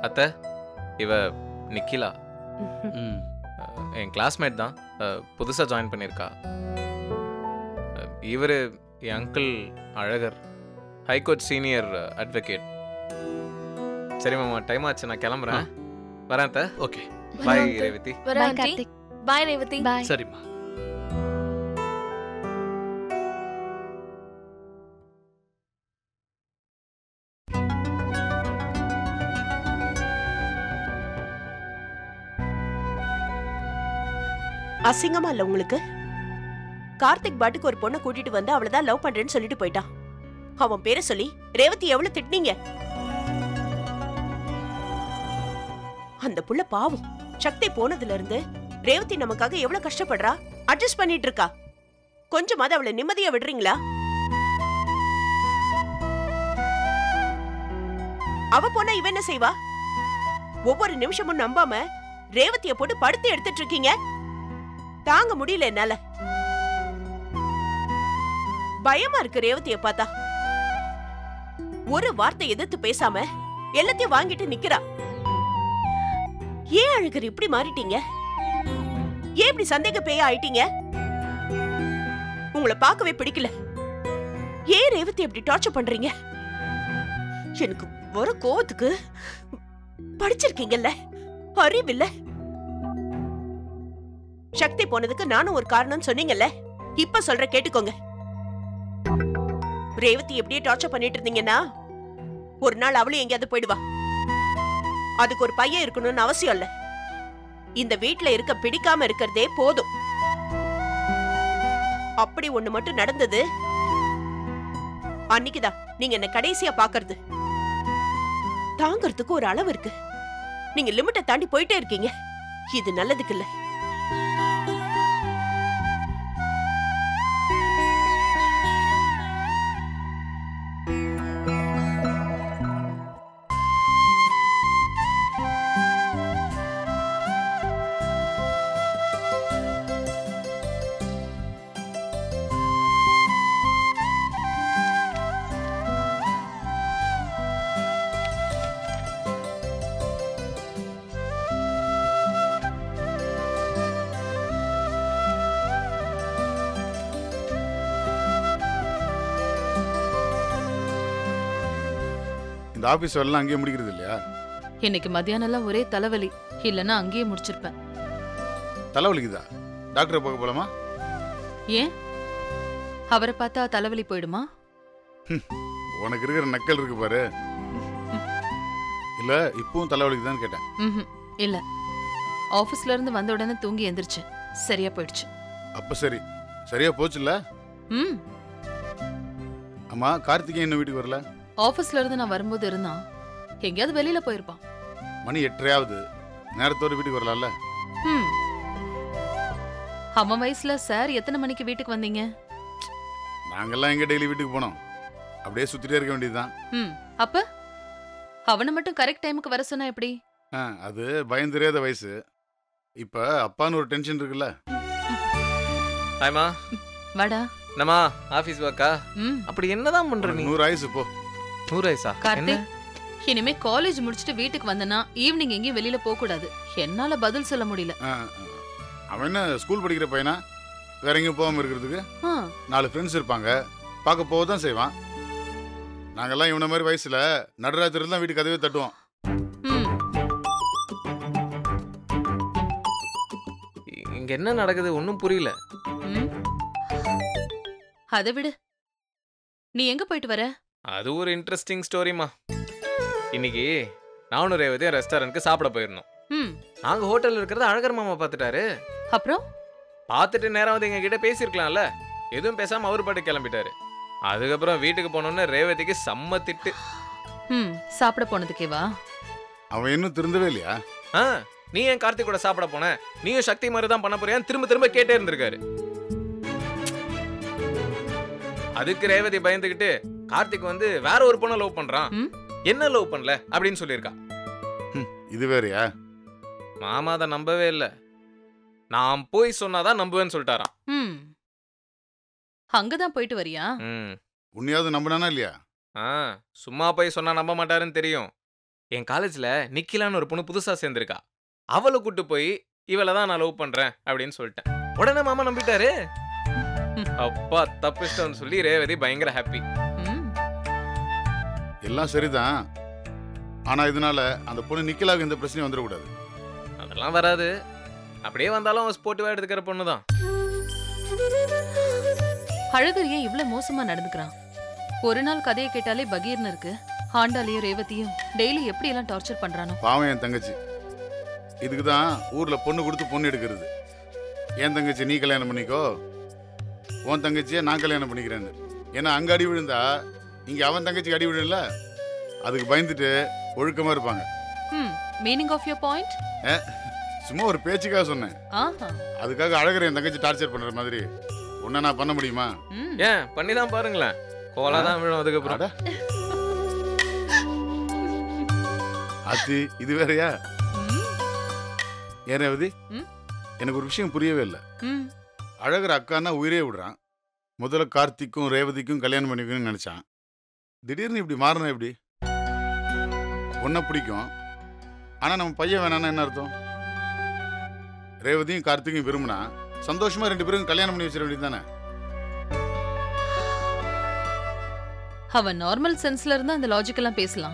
அத்தை இவ நிக்கிலா ம் அஹ், என் கிளாஸ்மேட் தான் புதுசாக ஜாயின் பண்ணியிருக்கா இவர் என் uncle Azhagar high court senior advocate சரி மாமா டைம் ஆச்சு நான் கிளம்புறேன் வரேன் அத்தை ஓகே பாய் uncle. ரேவதி வரேன் bye aunty Karthik bye Revathi bye சரிம்மா அசிங்கமா இல்ல உங்களுக்கு கார்த்திக் பாட்டுக்கு ஒரு பொண்ணை கூட்டிட்டு வந்து அவளதான் லவ் பண்றேன்னு சொல்லிட்டு போயிட்டான் அவன் பேரை சொல்லி ரேவதி எவ்வளவு திட்டினீங்க அந்த புள்ள பாவம் சக்தி போனதுல இருந்து ரேவதி நமக்காக எவ்வளவு கஷ்டப்படுறா அட்ஜஸ்ட் பண்ணிட்டு இருக்கா கொஞ்சமாவது அவளை நிம்மதியா விடுறீங்களா அவ போனா இவ என்ன செய்வா ஒவ்வொரு நிமிஷமும் நம்பாம ரேவதிய போட்டு படுத்து எடுத்துட்டு இருக்கீங்க தாங்க முடியல என்னால பயமா இருக்கு ரேவதிய பார்த்தா ஒரு வார்த்தை எதிர்த்து பேசாம எல்லாத்தையும் வாங்கிட்டு நிக்கிறா ஏன் அழகர் இப்படி மாறிட்டீங்க ஏன் இப்படி சந்தேக பேய ஆயிட்டீங்க உங்களை பார்க்கவே பிடிக்கல ஏன் ரேவதி இப்படி டார்ச்சர் பண்றீங்க எனக்கு வர கோவத்துக்கு படிச்சிருக்கீங்கல்ல அறிவில்ல சக்தி போனதுக்கு நானும் ஒரு காரணம் சொன்னீங்கல்ல இப்ப சொல்ற கேட்டுக்கோங்க ரேவதி எப்படியே டார்ச்சர் பண்ணிட்டு இருந்தீங்கன்னா ஒரு நாள் அவளும் எங்கேயாவது போயிடுவா அதுக்கு ஒரு பையன் இருக்கணும்னு அவசியம் இல்ல இந்த வீட்ல இருக்க பிடிக்காம இருக்கிறதே போதும் அப்படி ஒண்ணு மட்டும் நடந்தது அன்னைக்குதான் நீங்க என்ன கடைசியா பாக்குறது தாங்கறதுக்கு ஒரு அளவு இருக்கு நீங்க லிமிட்டை தாண்டி போயிட்டே இருக்கீங்க இது நல்லதுக்கு இல்ல இந்த ஆபீஸ் வேலைலாம் அங்கேயே முடிக்கிறது இல்லையா இன்னைக்கு மத்தியானம்லாம் ஒரே தலைவலி இல்லைன்னா அங்கேயே முடிச்சிருப்பேன் தலைவலிக்குதா டாக்டரை பார்க்க போலாமா ஏன் அவரை பார்த்தா தலைவலி போயிடுமா உனக்கு இருக்கிற நக்கல் இருக்கு பாரு இல்ல இப்பவும் தலைவலிக்குதான்னு கேட்டேன் ம்ஹும். இல்ல ஆபீஸ்ல இருந்து வந்த உடனே தூங்கி எந்திரிச்சு சரியா போயிடுச்சு அப்ப சரி சரியா போச்சுல்ல ம் அம்மா கார்த்திகேயன் இன்னும் வீட்டுக்கு வரல ஆபீஸ்ல இருந்து நான் வரும்போது இருந்தான் எங்கேயாவது வெளியில போயிருப்பான் மணி எட்டரையாவது நேரத்தோட வீட்டுக்கு வரலாம்ல ம் அவன் வயசுல சார் எத்தனை மணிக்கு வீட்டுக்கு வந்தீங்க நாங்கெல்லாம் எங்க டெய்லி வீட்டுக்கு போனோம் அப்படியே சுத்திட்டே இருக்க வேண்டியதுதான் ம் அப்ப அவனை மட்டும் கரெக்ட் டைமுக்கு வர சொன்னா எப்படி ஆ, அது பயம் தெரியாத வயசு இப்ப அப்பான்னு ஒரு டென்ஷன் இருக்குல்ல ஹாய்மா வாடா என்னம்மா ஆஃபீஸ் ஒர்க்கா ம் அப்படி என்னதான் பண்ற நீ உனக்கு நூறு ஆயுசு போ நூறு வயசா என்ன கார்த்திக் இனிமே காலேஜ் முடிச்சுட்டு வீட்டுக்கு வந்தனா ஈவினிங் எங்கேயும் வெளியில போக கூடாது என்னால பதில் சொல்ல முடியல ஆ, ஆ. அவன் என்ன ஸ்கூல் படிக்கிற பையனா வேற எங்கேயும் போகாம இருக்கிறதுக்கு ஆ, நாலு ஃப்ரெண்ட்ஸ் இருப்பாங்க பார்க்க போக தான் செய்வான் நாங்கெல்லாம் இவன மாதிரி வயசுல நடுராத்திரி தான் வீட்டு கதவே தட்டுவோம் ம் இங்க என்ன நடக்குது ஒன்றும் புரியல ம். அத விடு நீ எங்க போயிட்டு வர அது ஒரு இன்ட்ரெஸ்டிங் ஸ்டோரிமா இன்னைக்கு நானும் ரேவதியும் ரெஸ்டாரண்ட்க்கு சாப்பிட போயிருந்தோம் ம் நாங்க ஹோட்டல்ல இருக்கிறத அழகர் மாமா பார்த்துட்டாரு அப்புறம் பார்த்துட்டு நேரம் வந்து எங்க கிட்ட பேசியிருக்கலாம்ல எதுவும் பேசாம அவர் பாட்டு கிளம்பிட்டாரு அதுக்கப்புறம் வீட்டுக்கு போனோன்னே ரேவதிக்கு செம்ம திட்டு ம் சாப்பிட போனதுக்கேவா அவன் இன்னும் திருந்தவே இல்லையா ஆ நீ ஏன் கார்த்திக் கூட சாப்பிட போன நீயும் சக்தி மாதிரி தான் பண்ண போறியான்னு திரும்ப திரும்ப கேட்டே இருந்திருக்காரு அதுக்கு ரேவதி பயந்துகிட்டு கார்த்திக் வந்து வேற ஒரு பொண்ணை லவ் பண்றான் ம்? என்ன லவ் பண்ணல அப்படின்னு சொல்லியிருக்கா இது வேறயா மாமா அதை நம்பவே இல்லை நான் போய் சொன்னாதான் நம்புவேன்னு சொல்லிட்டாராம் ம் அங்கதான் போயிட்டு வரியா ம் உன்னையாவது நம்பினானா இல்லையா ஆ சும்மா போய் சொன்னா நம்ப மாட்டாருன்னு தெரியும் என் காலேஜ்ல நிக்கிலான்னு ஒரு பொண்ணு புதுசா சேர்ந்திருக்கா அவளை கூட்டு போய் இவளை தான் நான் லவ் பண்றேன் அப்படின்னு சொல்லிட்டேன் உடனே மாமா நம்பிட்டாரு அப்பா தப்பிச்சிட்டோன்னு சொல்லி ரேவதி பயங்கர ஹாப்பி ம், எல்லாம் சரிதான் ஆனா இதனால அந்த பொண்ணு நிக்கலாக எந்த பிரச்சனையும் வந்துடக்கூடாது அதெல்லாம் வராது அப்படியே வந்தாலும் அவன் ஸ்போர்ட்டிவா எடுத்துக்கிற பொண்ணு தான் அழகர் ஏன் இவ்ளோ மோசமா நடந்துக்கிறான் ஒரு நாள் கதையை கேட்டாலே பகீர்னு இருக்கு ஆண்டாலையும் ரேவதியும் டெய்லி எப்படி எல்லாம் டார்ச்சர் பண்றானோ பாவம் என் தங்கச்சி இதுக்கு தான் ஊர்ல பொண்ணு கொடுத்து பொண்ணு எடுக்கிறது என் தங்கச்சி நீ கல்யாணம் பண்ணிக்கோ உன் தங்கச்சியை நான் கல்யாணம் பண்ணிக்கிறேன்னு ஏன்னா அங்க அடி விழுந்தா இங்க அவன் தங்கச்சிக்கு அடி விழுல அதுக்கு பயந்துட்டு ஒழுக்கமா இருப்பாங்க ம் மீனிங் ஆஃப் யோர் பாயிண்ட் சும்மா ஒரு பேச்சுக்காக சொன்னேன் ஆஹா அதுக்காக அழகர் என் தங்கச்சி டார்ச்சர் பண்ற மாதிரி உன்னை நான் பண்ண முடியுமா ம் ஏன் பண்ணி தான் பாருங்களேன் கோலா தான் விழும் அதுக்கப்புறம் அட. ஆத்தி இது வேறயா ம், ஏன் ரேவதி ம்? எனக்கு ஒரு விஷயம் புரியவே இல்லை ம் அழகர் அக்கான்னா உயிரே விடுறான் முதல்ல கார்த்திக்கும் ரேவதிக்கும் கல்யாணம் பண்ணிக்கணும்னு நினைச்சான் திடீர்னு இப்படி மாறினா எப்படி ஒன்றை பிடிக்கும் ஆனா நம்ம பையன் வேணான்னா என்ன அர்த்தம் ரேவதியும் கார்த்திக்கும் விரும்பினா சந்தோஷமா ரெண்டு பேரும் கல்யாணம் பண்ணி வச்சிட வேண்டியது தானே அவன் நார்மல் சென்ஸ்ல இருந்தா அந்த லாஜிக் எல்லாம் பேசலாம்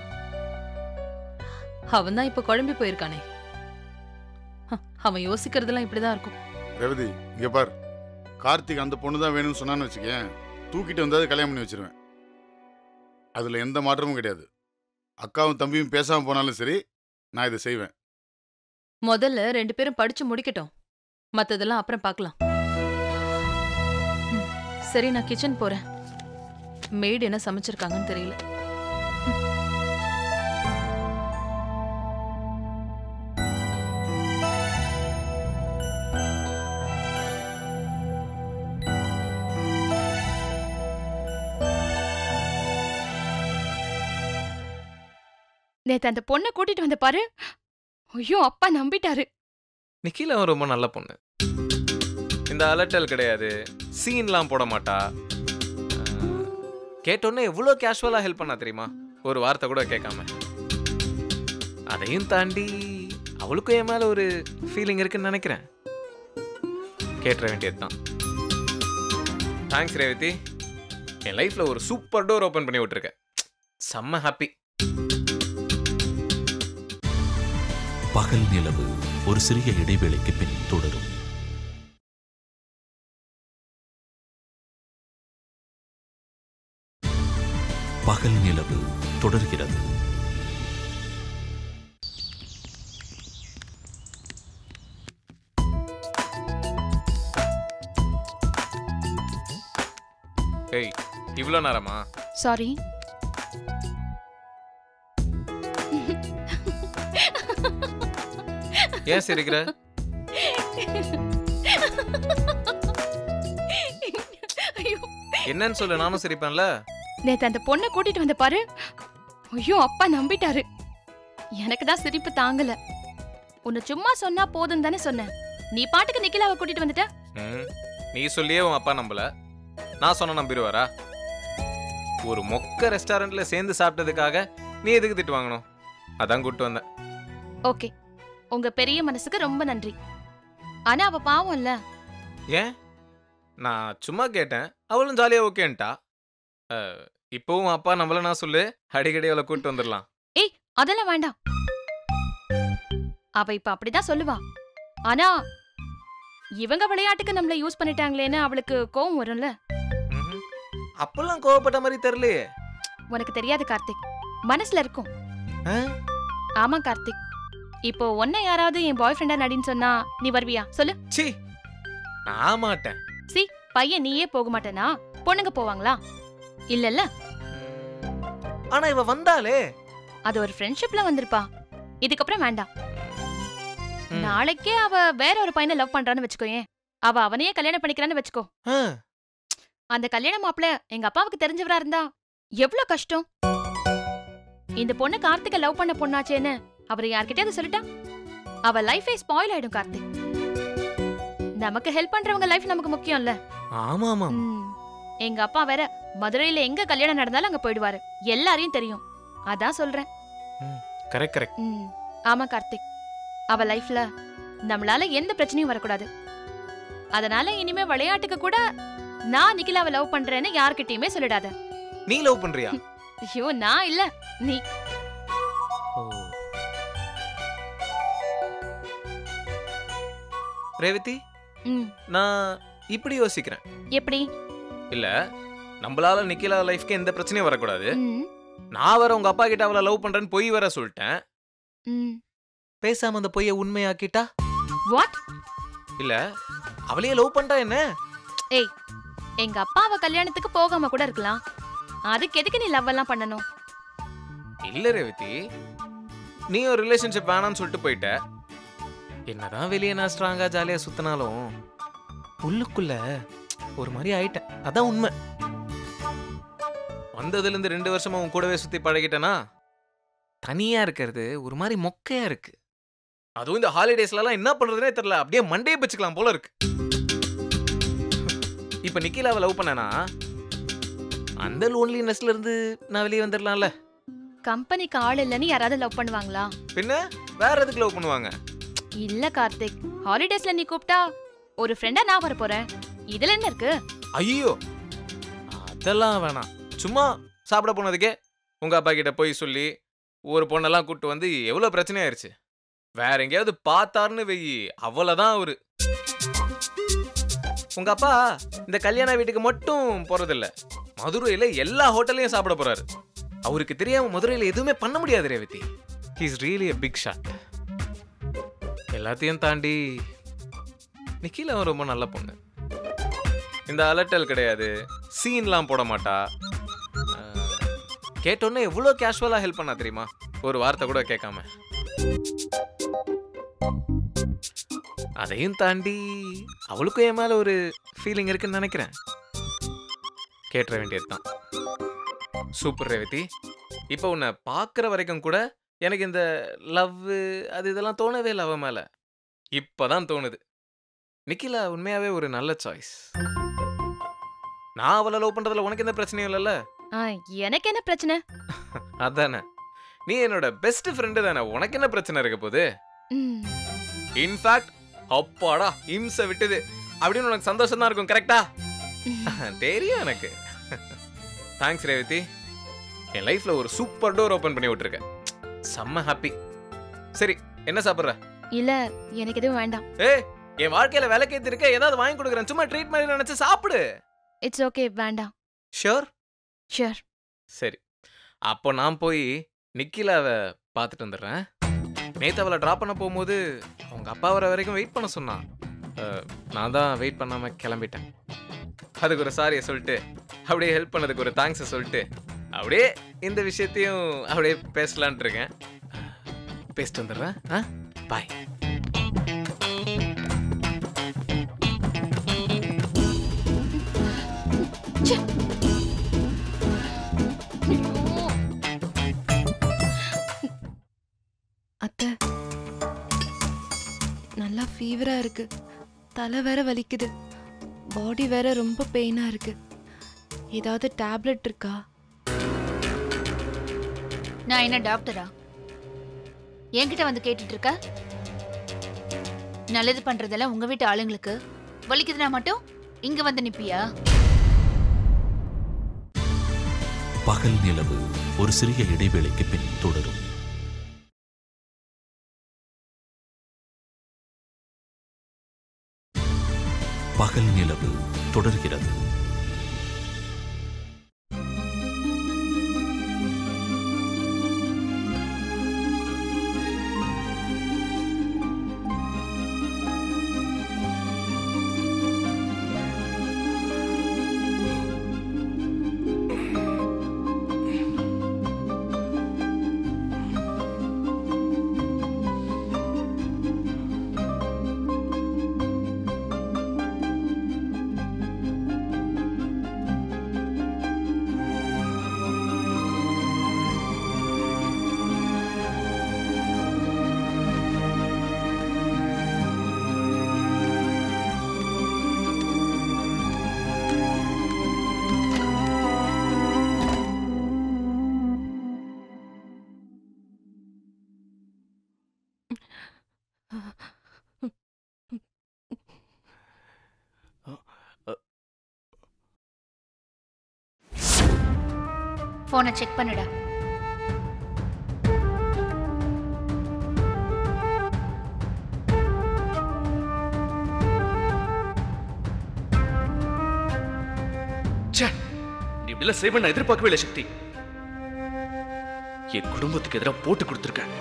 அவன் தான் இப்ப குழம்பி போயிருக்கானே ஹ, அவன் யோசிக்கிறதெல்லாம் இப்படிதான் இருக்கும் ரேவதி இங்க பார் கார்த்திக் அந்த பொண்ணு தான் வேணும்னு சொன்னான்னு வச்சுக்கேன் தூக்கிட்டு வந்தாது கல்யாணம் பண்ணி வச்சிருவேன் அதுல எந்த மாற்றமும் கிடையாது அக்காவும் தம்பியும் பேசாம போனாலும் சரி நான் இதை செய்வேன் முதல்ல ரெண்டு பேரும் படிச்சு முடிக்கட்டும் மத்ததெல்லாம் அப்புறம் பார்க்கலாம் ம், சரி நான் கிச்சன் போறேன் மெய்டு என்ன சமைச்சிருக்காங்கன்னு தெரியல நேத்து அந்த பொண்ணை கூட்டிட்டு வந்த பாரு ஐயோ அப்பா நம்பிட்டாரு நிக்கில அவன் ரொம்ப நல்ல பொண்ணு இந்த அலட்டல் கிடையாது சீன்லாம் போட மாட்டா அஹ், கேட்டோன்னே எவ்வளோ கேஷுவலாக ஹெல்ப் பண்ணா தெரியுமா ஒரு வார்த்தை கூட கேட்காம அதையும் தாண்டி அவளுக்கும் என் மேலே ஒரு ஃபீலிங் இருக்குன்னு நினைக்கிறேன் கேட்டுற வேண்டியது தான் தேங்க்ஸ் ரேவதி என் லைஃப்பில் ஒரு சூப்பர் டோர் ஓப்பன் பண்ணி விட்டுருக்க செம்ம ஹாப்பி பகல் நிலவு ஒரு சிறிய இடைவேளைக்கு பின் தொடரும் பகல் நிலவு தொடர்கிறது ஏய் இவ்வளோ நேரமா சாரி ஏன் சிரிக்கிற ஐயோ என்னன்னு சொல்லு நானும் சிரிப்பேன்ல நேத்து அந்த பொண்ணை கூட்டிட்டு வந்த பாரு ஐயோ அப்பா நம்பிட்டாரு எனக்கு தான் சிரிப்பு தாங்கல உன்னை சும்மா சொன்னா போதும் தானே சொன்னேன் நீ பாட்டுக்கு நிக்கிலாவை கூட்டிட்டு வந்துட்ட ம், நீ சொல்லியே உன் அப்பா நம்பல நான் சொன்ன நம்பிடுவாரா ஒரு மொக்க ரெஸ்டாரண்ட்ல சேர்ந்து சாப்பிட்டதுக்காக நீ எதுக்கு திட்டு வாங்கணும் அதான் கூப்பிட்டு வந்தேன் ஓகே உங்க பெரிய மனசுக்கு ரொம்ப நன்றி ஆனா அவ பாவம்ல ஏன் நான் சும்மா கேட்டேன் அவளும் ஜாலியாக ஓகேன்ட்டா அஹ், இப்போவும் அப்பா நம்மள நான் சொல்லு அடிக்கடி அவளை கூப்பிட்டு வந்துடலாம் அதெல்லாம் வேண்டாம் அவ இப்ப அப்படிதான் சொல்லுவா ஆனா இவங்க விளையாட்டுக்கு நம்மள யூஸ் பண்ணிட்டாங்களேன்னு அவளுக்கு கோவம் வரும்ல ம்ஹும். அப்பெல்லாம் கோவப்பட்ட மாதிரி தெரியலையே உனக்கு தெரியாது கார்த்திக் மனசுல இருக்கும் ஆ? ஆமா கார்த்திக் இப்போ உன்னை யாராவது என் பாய் ஃப்ரெண்டா நடின்னு சொன்னா நீ வருவியா சொல்லு சி நான் மாட்டேன் சி பையன் நீயே போக மாட்டேனா பொண்ணுங்க போவாங்களா இல்லல்ல ம். ஆனா இவ வந்தாலே அது ஒரு ஃப்ரெண்ட்ஷிப்ல வந்திருப்பா இதுக்கப்புறம் வேண்டாம் ம். நாளைக்கே அவ வேற ஒரு பையனை லவ் பண்றான்னு வச்சுக்கோயேன் அவ அவனையே கல்யாணம் பண்ணிக்கிறான்னு வச்சுக்கோ ஆ, அந்த கல்யாண மாப்பிள எங்க அப்பாவுக்கு தெரிஞ்சவரா இருந்தா எவ்வளவு கஷ்டம் இந்த பொண்ணு கார்த்திகை லவ் பண்ண பொண்ணாச்சேன்னு அவர் யார்கிட்டயாவது சொல்லிட்டா அவ லைஃபே ஸ்பாயில் ஆயிடும் கார்த்திக் நமக்கு ஹெல்ப் பண்றவங்க லைஃப் நமக்கு முக்கியம்ல ஆமா ஆமா ம். எங்க அப்பா வேற மதுரையில எங்க கல்யாணம் நடந்தாலும் அங்க போயிடுவாரு எல்லாரையும் தெரியும் அதான் சொல்றேன் கரெக்ட் கரெக்ட் ம் ஆமா கார்த்திக் அவ லைஃப்ல நம்மளால எந்த பிரச்சனையும் வரக்கூடாது அதனால இனிமே விளையாட்டுக்கு கூட நான் நிக்கிலாவை லவ் பண்றேன்னு யார்கிட்டயுமே சொல்லிடாத நீ லவ் பண்றியா ஐயோ நான் இல்ல நீ ஓ ரேவதி ம் நான் இப்படி யோசிக்கிறேன் எப்படி இல்ல நம்மளால நிக்கிலா லைஃப்க்கு எந்த பிரச்சனையும் வரக்கூடாது ம் நான் வர உங்க அப்பா கிட்ட அவளை லவ் பண்றேன்னு பொய் வர சொல்லிட்டேன் ம் பேசாம அந்த பொய்ய உண்மையாக்கிட்டா வாட் இல்ல அவளையே லவ் பண்றா என்ன ஏய் எங்க அப்பாவை கல்யாணத்துக்கு போகாம கூட இருக்கலாம் அதுக்கு எதுக்கு நீ லவ் எல்லாம் பண்ணணும் இல்ல ரேவதி நீ ஒரு ரிலேஷன்ஷிப் வேணாம்னு சொல்லிட்டு போயிட்ட என்னதான் வெளியே நான் ஸ்ட்ராங்கா ஜாலியா சுத்தினாலும் உள்ளுக்குள்ள ஒரு மாதிரி ஆயிட்டேன் அதான் உண்மை வந்ததுல இருந்து ரெண்டு வருஷமா உன் கூடவே சுத்தி பழகிட்டேனா தனியா இருக்கிறது ஒரு மாதிரி மொக்கையா இருக்கு அதுவும் இந்த ஹாலிடேஸ்ல எல்லாம் என்ன பண்றதுனே தெரியல அப்படியே மண்டே வச்சுக்கலாம் போல இருக்கு இப்ப நிக்கிலாவை லவ் பண்ணனா அந்த லோன்லினஸ்ல இருந்து நான் வெளியே வந்துடலாம்ல கம்பெனிக்கு ஆள் இல்லைன்னு யாராவது லவ் பண்ணுவாங்களா பின்ன வேற எதுக்கு லவ் பண்ணுவாங்க இல்ல கார்த்திக் ஹாலிடேஸ்ல நீ கூப்பிட்டா ஒரு ஃப்ரெண்டா நான் வர போறேன் இதுல என்ன இருக்கு ஐயோ அதெல்லாம் வேணாம் சும்மா சாப்பிட போனதுக்கே உங்க அப்பா கிட்ட போய் சொல்லி ஒரு பொண்ணெல்லாம் கூட்டு வந்து எவ்வளவு பிரச்சனை ஆயிருச்சு வேற எங்கேயாவது பார்த்தாருன்னு வெயி அவ்வளவுதான் அவரு உங்க அப்பா இந்த கல்யாண வீட்டுக்கு மட்டும் போறதில்ல மதுரையில எல்லா ஹோட்டல்லையும் சாப்பிட போறாரு அவருக்கு தெரியாம மதுரையில எதுவுமே பண்ண முடியாது Revathi he's really a big shot எல்லாத்தையும் தாண்டி நிக்கில அவன் ரொம்ப நல்ல பொண்ணு இந்த அலட்டல் கிடையாது சீன்லாம் போட மாட்டா அஹ், கேட்டோன்னே எவ்வளோ கேஷுவலாக ஹெல்ப் பண்ணா தெரியுமா ஒரு வார்த்தை கூட கேட்காம அதையும் தாண்டி அவளுக்கும் என் மேல ஒரு ஃபீலிங் இருக்குன்னு நினைக்கிறேன் கேட்டுற வேண்டியது தான் சூப்பர் ரேவதி இப்போ உன்னை பார்க்குற வரைக்கும் கூட எனக்கு இந்த லவ் அது இதெல்லாம் தோணவே இல்லை அவன் மேலே இப்போதான் தோணுது நிக்கிலா உண்மையாவே ஒரு நல்ல சாய்ஸ் நான் அவளை லவ் பண்றதுல உனக்கு எந்த பிரச்சனையும் இல்லைல்ல ஆ, எனக்கு என்ன பிரச்சனை அதானே நீ என்னோட பெஸ்ட் ஃப்ரெண்டு தானே உனக்கு என்ன பிரச்சனை இருக்க போகுது ம், இன்ஃபேக்ட் அப்பாடா இம்சை விட்டுது அப்படின்னு உனக்கு சந்தோஷம் தான் இருக்கும் கரெக்டா தெரியும் எனக்கு தேங்க்ஸ் ரேவதி என் லைஃப்ல ஒரு சூப்பர் டோர் ஓபன் பண்ணி விட்டுருக்க செம்ம ஹாப்பி சரி என்ன சாப்பிட்ற இல்ல எனக்கு எதுவும் வேண்டாம் ஏய் என் வாழ்க்கையில விளக்கேத்தி இருக்க ஏதாவது வாங்கி கொடுக்குறேன் சும்மா ட்ரீட் மாதிரி நினைச்சு சாப்பிடு இட்ஸ் ஓகே வேண்டாம் ஷியோர் ஷூர் சரி அப்போ நான் போய் நிக்கிலாவை பார்த்துட்டு வந்துடுறேன் நேத்து அவளை ட்ராப் பண்ண போகும்போது அவங்க அப்பா வர வரைக்கும் வெயிட் பண்ண சொன்னான் அஹ், நான் தான் வெயிட் பண்ணாமல் கிளம்பிட்டேன் அதுக்கு ஒரு சாரியை சொல்லிட்டு அப்படியே ஹெல்ப் பண்ணதுக்கு ஒரு தேங்க்ஸை சொல்லிட்டு அப்படியே இந்த விஷயத்தையும் அப்படியே பேசலான்ட்டு இருக்கேன் பேசிட்டு வந்துடுறேன் ஆ பாய் அத்தை நல்லா ஃபீவரா இருக்கு தலை வேற வலிக்குது பாடி வேற ரொம்ப பெயினா இருக்கு ஏதாவது டேப்லெட் இருக்கா நான் என்ன டாக்டரா என்கிட்ட வந்து கேட்டுட்டு இருக்க நல்லது பண்றதெல்லாம் உங்க வீட்டு ஆளுங்களுக்கு வலிக்குதுன்னா மட்டும் இங்க வந்து நிப்பியா பகல் நிலவு ஒரு சிறிய இடைவேளைக்கு பின் தொடரும் பகல் நிலவு தொடர்கிறது போனை செக் பண்ணுடா ச்சே நீ இப்படிலாம் செய்வேன் நான் எதிர்பார்க்கவே இல்லை சக்தி என் குடும்பத்துக்கு எதிராக போட்டு கொடுத்துருக்கேன்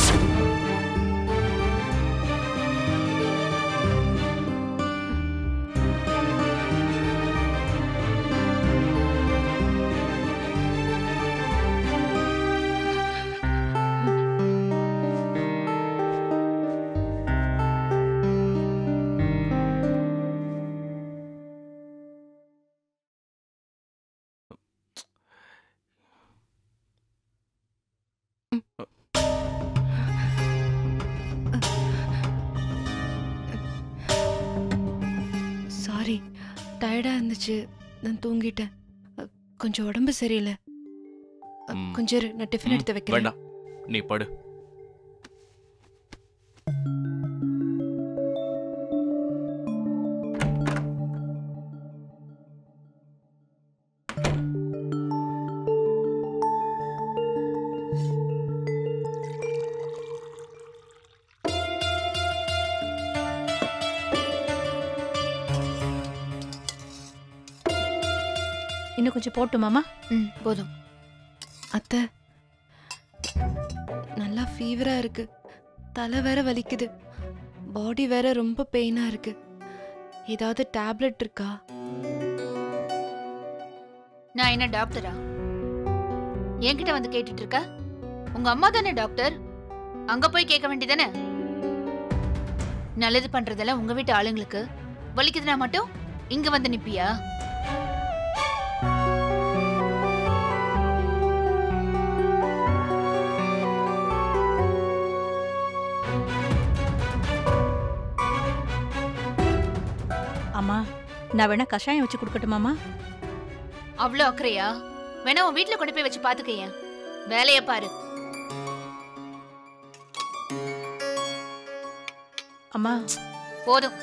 சாரி டயர்டா இருந்துச்சு நான் தூங்கிட்டேன் அ, கொஞ்சம் உடம்பு சரியில்லை அ, ம். கொஞ்சம் இரு, நான் டிஃபன் ம், எடுத்து வைக்கிறேன் வேண்டாம் நீ படு இன்னும் கொஞ்சம் போட்டுமாமா ம் போதும் அத்தை நல்லா ஃபீவரா இருக்கு தலை வேற வலிக்குது பாடி வேற ரொம்ப பெயினா இருக்கு ஏதாவது டேப்லெட் இருக்கா நான் என்ன டாக்டரா என்கிட்ட வந்து கேட்டுட்டு இருக்க உங்க அம்மா தானே டாக்டர் அங்க போய் கேட்க வேண்டியதானே நல்லது பண்றதெல்லாம் உங்க வீட்டு ஆளுங்களுக்கு வலிக்குதுன்னா மட்டும் இங்க வந்து நிப்பியா அம்மா நான் வேணா கஷாயம் வச்சு கொடுக்கட்டுமாமா அவ்வளோ அக்கறையா வேணா உன் வீட்ல கொண்டு போய் வச்சு பாத்துக்கேன் வேலைய பாரு அம்மா போதும்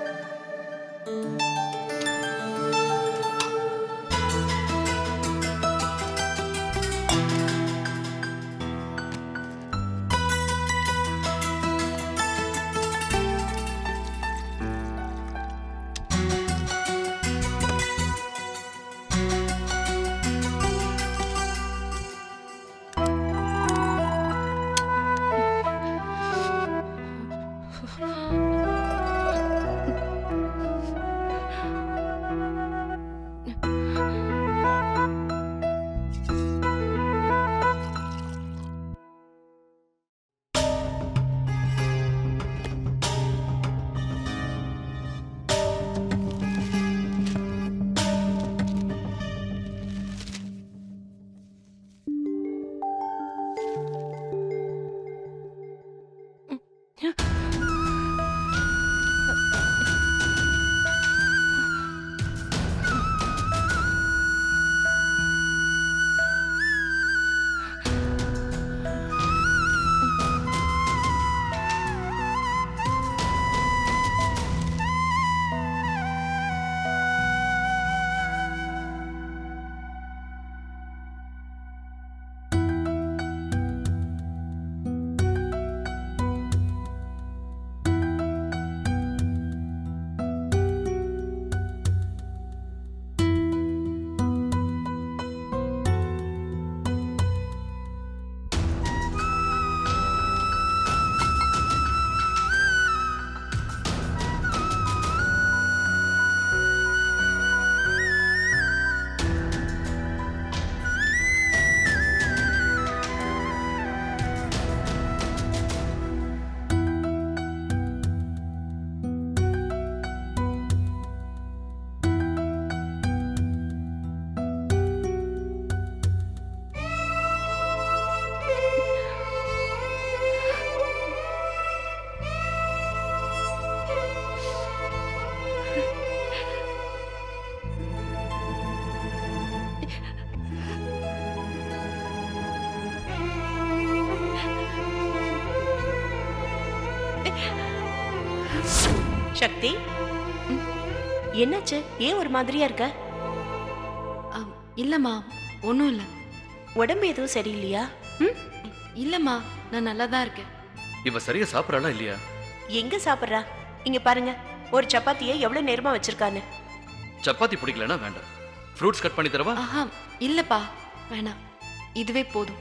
சக்தி என்னாச்சு ஏன் ஒரு மாதிரியா இருக்க இல்லம்மா ஒன்றும் இல்லை உடம்பு எதுவும் சரியில்லையா இல்லம்மா நான் நல்லா தான் இருக்கேன் இவ சரியா சாப்பிடறாளா இல்லையா எங்க சாப்பிட்றா இங்க பாருங்க ஒரு சப்பாத்தியை எவ்வளவு நேரமா வச்சிருக்கான்னு சப்பாத்தி பிடிக்கலனா வேண்டாம் ஃப்ரூட்ஸ் கட் பண்ணி தரவா ஆஹா இல்லப்பா வேணாம் இதுவே போதும்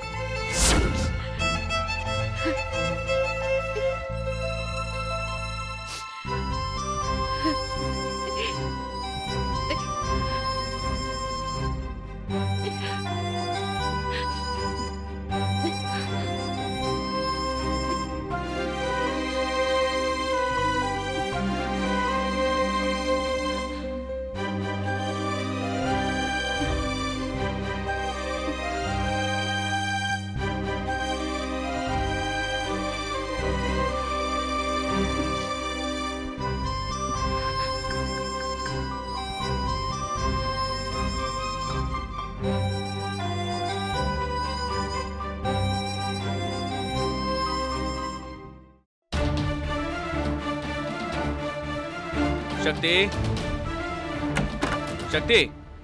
சக்தி சக்தி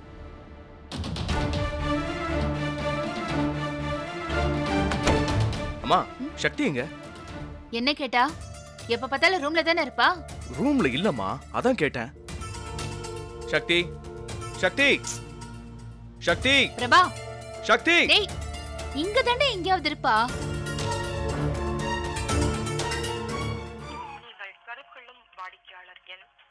அம்மா சக்தி எங்க என்ன கேட்டா எப்ப பார்த்தாலும் ரூம்ல தானே இருப்பா ரூம்ல இல்லம்மா அதான் கேட்டேன் சக்தி சக்தி சக்தி பிரபா சக்தி டேய் இங்க தானே எங்கேயாவது இருப்பா நீங்கள் தொடர்பு கொள்ளும் வாடிக்கையாளர் எண்